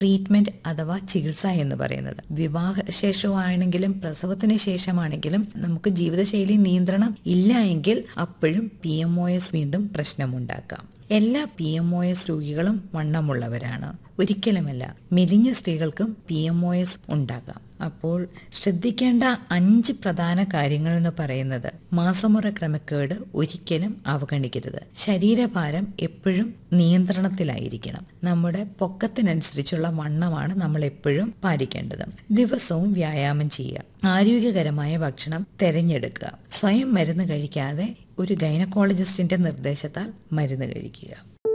treatment അഥവാ ചികിത്സ എന്ന് പറയുന്നത് വിവാഹ ശേഷമാണെങ്കിലും പ്രസവത്തിന് ശേഷമാണെങ്കിലും നമുക്ക് ജീവിതശൈലി നിയന്ത്രണം ഇല്ല എങ്കിൽ അപ്പോഴും പി എം ഒ എസ് വീണ്ടും പ്രശ്നമുണ്ടാക്കാം എല്ലാ പി എം ഒ എസ് രോഗികളും വണ്ണമുള്ളവരാണ് ഒരിക്കലുമല്ല മെലിഞ്ഞ സ്ത്രീകൾക്കും പി എം ഒ എസ് ഉണ്ടാകാം അപ്പോൾ ശ്രദ്ധിക്കേണ്ട അഞ്ച് പ്രധാന കാര്യങ്ങൾ എന്ന് പറയുന്നത് മാസമുറ ക്രമക്കേട് ഒരിക്കലും അവഗണിക്കരുത് ശരീരഭാരം എപ്പോഴും നിയന്ത്രണത്തിലായിരിക്കണം നമ്മുടെ പൊക്കത്തിനനുസരിച്ചുള്ള വണ്ണമാണ് നമ്മൾ എപ്പോഴും പാലിക്കേണ്ടത് ദിവസവും വ്യായാമം ചെയ്യുക ആരോഗ്യകരമായ ഭക്ഷണം തിരഞ്ഞെടുക്കുക സ്വയം മരുന്ന് കഴിക്കാതെ ഒരു ഗൈനക്കോളജിസ്റ്റിന്റെ നിർദ്ദേശത്താൽ മരുന്ന് കഴിക്കുക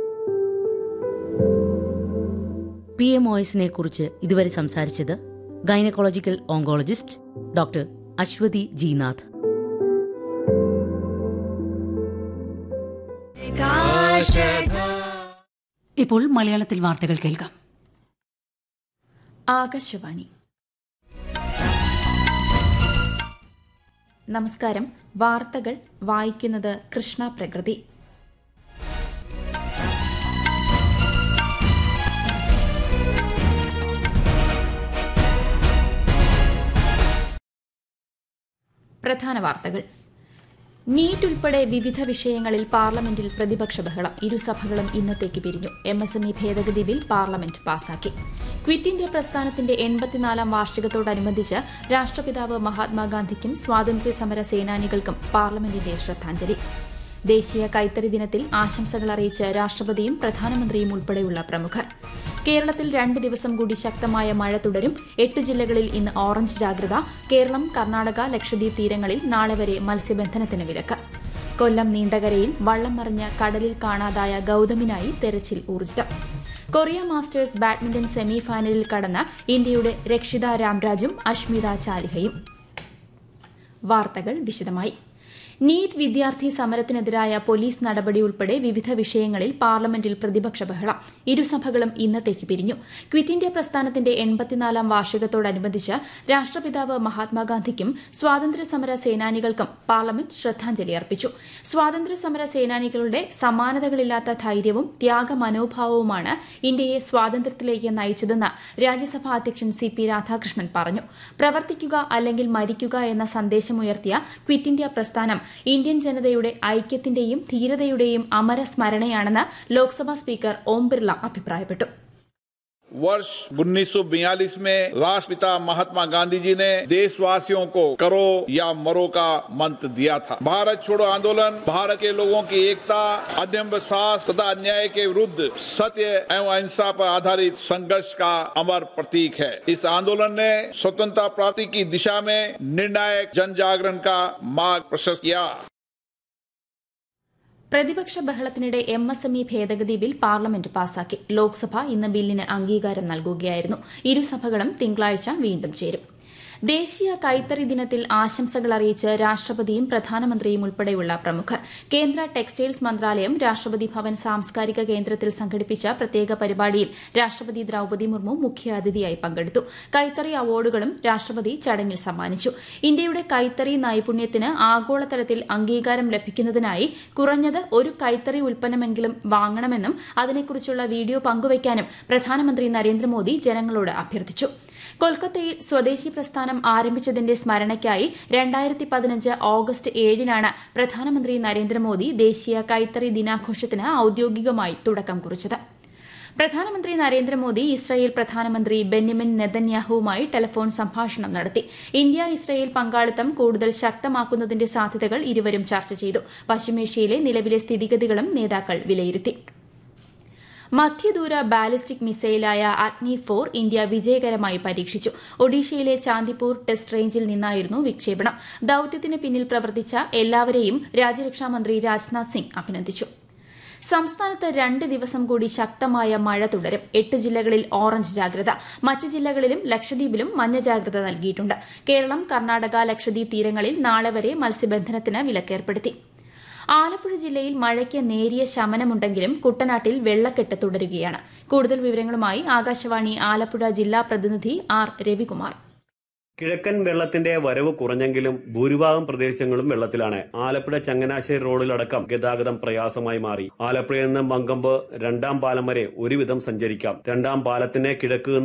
പി എം ഒ എസിനെ കുറിച്ച് ഇതുവരെ സംസാരിച്ചത് gynaecological oncologist doctor Aswathy Jinath ഇപ്പോൾ മലയാളത്തിൽ വാർത്തകൾ കേൾക്കാം ആകാശവാണി നമസ്കാരം വാർത്തകൾ വായിക്കുന്നത് കൃഷ്ണ പ്രകൃതി പ്രധാന വാർത്തകൾ നീറ്റ് ഉൾപ്പെടെ വിവിധ വിഷയങ്ങളിൽ പാർലമെന്റിൽ പ്രതിപക്ഷ ബഹളം ഇരുസഭകളും ഇന്നത്തേക്ക് പിരിഞ്ഞു എം എസ് എം ഇ ഭേദഗതി ബിൽ പാർലമെന്റ് പാസാക്കി ക്വിറ്റ് ഇന്ത്യ പ്രസ്ഥാനത്തിന്റെ എൺപത്തിനാലാം വാർഷികത്തോടനുബന്ധിച്ച് രാഷ്ട്രപിതാവ് മഹാത്മാഗാന്ധിക്കും സ്വാതന്ത്ര്യ സമര സേനാനികൾക്കും പാർലമെന്റിന്റെ ശ്രദ്ധാഞ്ജലി ദേശീയ കൈത്തറി ദിനത്തിൽ ആശംസകൾ അറിയിച്ച് രാഷ്ട്രപതിയും പ്രധാനമന്ത്രിയും ഉൾപ്പെടെയുള്ള പ്രമുഖർ കേരളത്തിൽ രണ്ട് ദിവസം കൂടി ശക്തമായ മഴ തുടരും എട്ട് ജില്ലകളിൽ ഇന്ന് ഓറഞ്ച് ജാഗ്രത കേരളം കർണാടക ലക്ഷദ്വീപ് തീരങ്ങളിൽ നാളെ വരെ മത്സ്യബന്ധനത്തിന് വിലക്ക് കൊല്ലം നീണ്ടകരയിൽ വള്ളം മറിഞ്ഞ് കടലിൽ കാണാതായ ഗൌതമിനായി തെരച്ചിൽ ഊർജിതം കൊറിയ മാസ്റ്റേഴ്സ് ബാഡ്മിന്റൺ സെമി ഫൈനലിൽ കടന്ന ഇന്ത്യയുടെ രക്ഷിത രാംരാജും അഷ്മിത ചാലിഹയും വാർത്തകൾ വിശദമായി നീറ്റ് വിദ്യാർത്ഥി സമരത്തിനെതിരായ പോലീസ് നടപടി ഉൾപ്പെടെ വിവിധ വിഷയങ്ങളിൽ പാർലമെന്റിൽ പ്രതിപക്ഷ ബഹളം ഇരുസഭകളും ഇന്നത്തേക്ക് പിരിഞ്ഞു ക്വിറ്റ് ഇന്ത്യ പ്രസ്ഥാനത്തിന്റെ എൺപത്തിനാലാം വാർഷികത്തോടനുബന്ധിച്ച് രാഷ്ട്രപിതാവ് മഹാത്മാഗാന്ധിക്കും സ്വാതന്ത്ര്യ സമര സേനാനികൾക്കും പാർലമെന്റ് ശ്രദ്ധാഞ്ജലി അർപ്പിച്ചു സ്വാതന്ത്ര്യ സമര സേനാനികളുടെ സമാനതകളില്ലാത്ത ധൈര്യവും ത്യാഗമനോഭാവവുമാണ് ഇന്ത്യയെ സ്വാതന്ത്ര്യത്തിലേക്ക് നയിച്ചതെന്ന് രാജ്യസഭാ അധ്യക്ഷൻ സി പി രാധാകൃഷ്ണൻ പറഞ്ഞു പ്രവർത്തിക്കുക അല്ലെങ്കിൽ മരിക്കുക എന്ന സന്ദേശമുയർത്തിയ ക്വിറ്റ് ഇന്ത്യ പ്രസ്ഥാനം ഇന്ത്യൻ ജനതയുടെ ഐക്യത്തിന്റെയും ധീരതയുടെയും അമര സ്മരണയാണെന്ന് ലോക്സഭാ സ്പീക്കർ ഓം ബിർള അഭിപ്രായപ്പെട്ടു वर्ष 1942 में राष्ट्रपिता महात्मा गांधी जी ने देशवासियों को करो या मरो का मंत्र दिया था भारत छोड़ो आंदोलन भारत के लोगों की एकता अध्यम साहस तथा अन्याय के विरुद्ध सत्य एवं अहिंसा पर आधारित संघर्ष का अमर प्रतीक है इस आंदोलन ने स्वतंत्रता प्राप्ति की दिशा में निर्णायक जन जागरण का मार्ग प्रशस्त किया പ്രതിപക്ഷ ബഹളത്തിനിടെ എം എസ് എം ഇ ഭേദഗതി ബിൽ പാർലമെന്റ് പാസാക്കി ലോക്സഭ ഇന്ന് ബില്ലിന് അംഗീകാരം നൽകുകയായിരുന്നു ഇരുസഭകളും തിങ്കളാഴ്ച വീണ്ടും ചേരും ദേശീയ കൈത്തറി ദിനത്തിൽ ആശംസകൾ അറിയിച്ച് രാഷ്ട്രപതിയും പ്രധാനമന്ത്രിയും ഉൾപ്പെടെയുള്ള പ്രമുഖർ കേന്ദ്ര ടെക്സ്റ്റൈൽസ് മന്ത്രാലയം രാഷ്ട്രപതി ഭവൻ സാംസ്കാരിക കേന്ദ്രത്തിൽ സംഘടിപ്പിച്ച പ്രത്യേക പരിപാടിയിൽ രാഷ്ട്രപതി ദ്രൌപദി മുർമു മുഖ്യാതിഥിയായി പങ്കെടുത്തു കൈത്തറി അവാർഡുകളും രാഷ്ട്രപതി ചടങ്ങിൽ സമ്മാനിച്ചു ഇന്ത്യയുടെ കൈത്തറി നൈപുണ്യത്തിന് ആഗോളതലത്തിൽ അംഗീകാരം ലഭിക്കുന്നതിനായി കുറഞ്ഞത് ഒരു കൈത്തറി ഉൽപ്പന്നമെങ്കിലും വാങ്ങണമെന്നും അതിനെക്കുറിച്ചുള്ള വീഡിയോ പങ്കുവയ്ക്കാനും പ്രധാനമന്ത്രി നരേന്ദ്രമോദി ജനങ്ങളോട് അഭ്യർത്ഥിച്ചു കൊൽക്കത്തയിൽ സ്വദേശി പ്രസ്ഥാനം ആരംഭിച്ചതിന്റെ സ്മരണയ്ക്കായി രണ്ടായിരത്തി പതിനഞ്ച് ഓഗസ്റ്റ് ഏഴിനാണ് പ്രധാനമന്ത്രി നരേന്ദ്രമോദി ദേശീയ കൈത്തറി ദിനാഘോഷത്തിന് ഔദ്യോഗികമായി തുടക്കം കുറിച്ചത് പ്രധാനമന്ത്രി നരേന്ദ്രമോദി ഇസ്രായേൽ പ്രധാനമന്ത്രി ബെന്യമിൻ നെതന്യാഹുവുമായി ടെലിഫോൺ സംഭാഷണം നടത്തി ഇന്ത്യ ഇസ്രായേൽ പങ്കാളിത്തം കൂടുതൽ ശക്തമാക്കുന്നതിന്റെ സാധ്യതകൾ ഇരുവരും ചർച്ച ചെയ്തു പശ്ചിമേഷ്യയിലെ നിലവിലെ സ്ഥിതിഗതികളും നേതാക്കൾ വിലയിരുത്തി മധ്യദൂര ബാലിസ്റ്റിക് മിസൈലായ അഗ്നി ഫോർ ഇന്ത്യ വിജയകരമായി പരീക്ഷിച്ചു ഒഡീഷയിലെ ചാന്ദിപ്പൂർ ടെസ്റ്റ് റേഞ്ചിൽ നിന്നായിരുന്നു വിക്ഷേപണം ദൌത്യത്തിന് പിന്നിൽ പ്രവർത്തിച്ച എല്ലാവരെയും രാജ്യരക്ഷാമന്ത്രി രാജ്നാഥ് സിംഗ് അഭിനന്ദിച്ചു സംസ്ഥാനത്ത് രണ്ട് ദിവസം കൂടി ശക്തമായ മഴ തുടരും എട്ട് ജില്ലകളിൽ ഓറഞ്ച് ജാഗ്രത മറ്റ് ജില്ലകളിലും ലക്ഷദ്വീപിലും മഞ്ഞ ജാഗ്രത നൽകിയിട്ടുണ്ട് കേരളം കർണാടക ലക്ഷദ്വീപ് തീരങ്ങളിൽ നാളെ വരെ മത്സ്യബന്ധനത്തിന് വിലക്കേർപ്പെടുത്തി ആലപ്പുഴ ജില്ലയിൽ മഴയ്ക്ക് നേരിയ ശമനമുണ്ടെങ്കിലും കുട്ടനാട്ടിൽ വെള്ളക്കെട്ട് തുടരുകയാണ് കൂടുതൽ വിവരങ്ങളുമായി ആകാശവാണി ആലപ്പുഴ ജില്ലാ പ്രതിനിധി ആർ രവികുമാർ കിഴക്കൻ വെള്ളത്തിന്റെ വരവ് കുറഞ്ഞെങ്കിലും ഭൂരിഭാഗം പ്രദേശങ്ങളും വെള്ളത്തിലാണ് ആലപ്പുഴ ചങ്ങനാശ്ശേരി റോഡിലടക്കം ഗതാഗതം പ്രയാസമായി മാറി ആലപ്പുഴയിൽ നിന്ന് മങ്കമ്പ് രണ്ടാം പാലം വരെ ഒരുവിധം സഞ്ചരിക്കാം രണ്ടാം പാലത്തിന് കിഴക്ക്